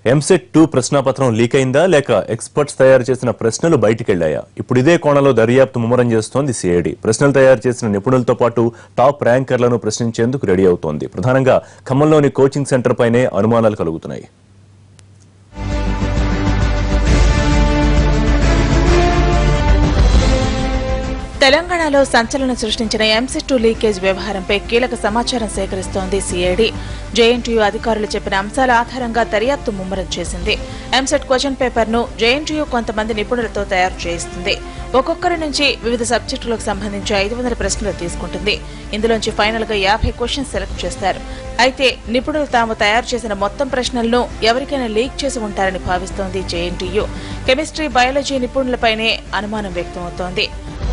EAMCET two ప్రశ్నాపత్రం leak అయిందా లేక experts తయారు చేసిన ప్రశ్నలు బయటికెళ్లాయా ఇప్పుడు ఇదే కోణంలో దర్యాప్తు ముమ్మరం చేస్తోంది సిఐడి ప్రశ్నలు తయారు చేసిన నిపుణులతో పాటు టాప్ ర్యాంకర్లను ప్రశ్నించేందుకు రెడీ అవుతోంది ప్రధానంగా ఖమ్మంలోని కోచింగ్ సెంటర్ పైనే అనుమానాలు కలుగుతున్నాయి తెలంగాణలో సంచలనం సృష్టించిన ఎంసెట్ టూ లీకేజ్ వ్యవహారంపై కీలక సమాచారం సేకరిస్తోంది సిఐడి జేఎన్టీయూ అధికారులు చెప్పిన అంశాల ఆధారంగా దర్యాప్తు ముమ్మరం చేసింది ఎంసెట్ క్వశ్చన్ పేపర్ ను జేఎన్టీయూ కొంతమంది నిపుణులతో తయారు చేయిస్తుంది ఒక్కొక్కరి నుంచి వివిధ సబ్జెక్టులకు సంబంధించి ఐదు వందల ప్రశ్నలు తీసుకుంటుంది ఇందులోంచి ఫైనల్ గా యాభై క్వశ్చన్స్ సెలెక్ట్ చేస్తారు అయితే నిపుణులు తాము తయారు చేసిన మొత్తం ప్రశ్నలను ఎవరికైనా లీక్ చేసి ఉంటారని భావిస్తోంది జేఎన్టీయూ కెమిస్ట్రీ బయాలజీ నిపుణులపైనే అనుమానం వ్యక్తమవుతోంది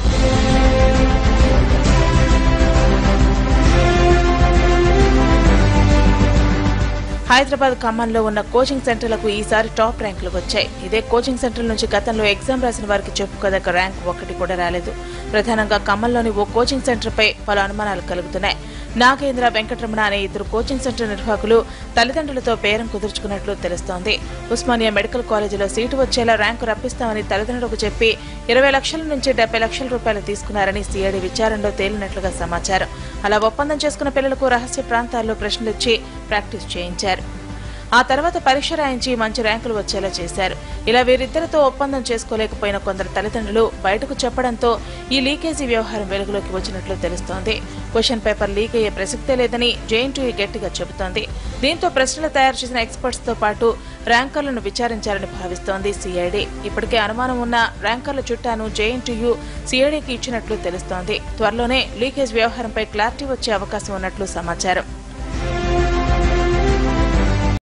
హైదరాబాద్ ఖమ్మంలో ఉన్న కోచింగ్ సెంటర్లకు ఈసారి టాప్ ర్యాంకులు వచ్చాయి ఇదే కోచింగ్ సెంటర్ నుంచి గతంలో ఎగ్జామ్ రాసిన వారికి చెప్పుకోదగ్గ ర్యాంక్ ఒకటి కూడా రాలేదు ప్రధానంగా ఖమ్మంలోని ఓ కోచింగ్ సెంటర్పై పలు అనుమానాలు కలుగుతున్నాయి నాగేంద్ర వెంకటరమణ అనే ఇద్దరు కోచింగ్ సెంటర్ నిర్వాహకులు తల్లిదండ్రులతో పేరం కుదుర్చుకున్నట్లు తెలుస్తోంది ఉస్మానియా మెడికల్ కాలేజీలో సీటు వచ్చేలా ర్యాంకు రప్పిస్తామని తల్లిదండ్రులకు చెప్పి ఇరవై లక్షల నుంచి డెబ్బై లక్షల రూపాయలు తీసుకున్నారని సిఐడి విచారణలో తేలినట్లుగా సమాచారం అలా ఒప్పందం చేసుకున్న పిల్లలకు రహస్య ప్రాంతాల్లో ప్రశ్నలు ఇచ్చి ప్రాక్టీస్ చేయించారు ఆ తర్వాత పరీక్ష రాయించి మంచి ర్యాంకులు వచ్చేలా చేశారు ఇలా వీరిద్దరితో ఒప్పందం చేసుకోలేకపోయిన కొందరు తల్లిదండ్రులు బయటకు చెప్పడంతో ఈ లీకేజీ వ్యవహారం వెలుగులోకి వచ్చినట్లు తెలుస్తోంది క్వశ్చన్ పేపర్ లీక్ అయ్యే ప్రసక్తే లేదని జేఎన్టీయూ గట్టిగా చెబుతోంది దీంతో ప్రశ్నలు తయారు చేసిన ఎక్స్పర్ట్స్ తో పాటు ర్యాంకర్లను విచారించారని భావిస్తోంది సిఐడి ఇప్పటికే అనుమానం ఉన్న ర్యాంకర్ల చుట్టాను జేఎన్టీయూ సిఐడికి ఇచ్చినట్లు తెలుస్తోంది త్వరలోనే లీకేజ్ వ్యవహారంపై క్లారిటీ వచ్చే అవకాశం ఉన్నట్లు సమాచారం